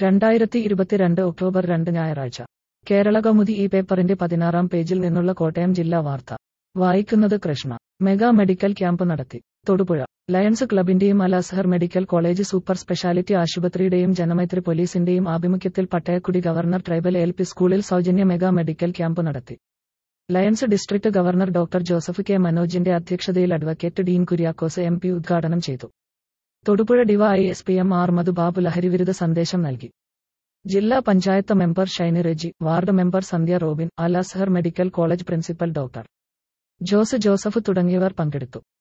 രണ്ടായിരത്തി ഇരുപത്തിരണ്ട് ഒക്ടോബർ രണ്ട് ഞായറാഴ്ച കേരള കൗമുദി ഈ പേപ്പറിന്റെ പതിനാറാം പേജിൽ നിന്നുള്ള കോട്ടയം ജില്ലാ വാർത്ത വായിക്കുന്നത് കൃഷ്ണ മെഗാ മെഡിക്കൽ ക്യാമ്പ് നടത്തി തൊടുപുഴ ലയൺസ് ക്ലബിന്റെയും Al Azhar medical college super speciality ആശുപത്രിയുടെയും ജനമൈത്രി പോലീസിന്റെയും ആഭിമുഖ്യത്തിൽ Pattayakudi governor tribal L P സ്കൂളിൽ സൗജന്യ മെഗാ മെഡിക്കൽ ക്യാമ്പ് നടത്തി lions district governor doctor Joseph K മനോജിന്റെ അധ്യക്ഷതയിൽ advocate Dean Kuriakose M P ഉദ്ഘാടനം ചെയ്തു തൊടുപുഴ ഡിവ I S P M R Madhubabu ലഹരിവിരുദ്ധ സന്ദേശം നൽകി ജില്ലാ panchayat member Shiny Reji ward member Sandhya Robin Al Azhar medical college principal doctor Jose Joseph തുടങ്ങിയവർ പങ്കെടുത്തു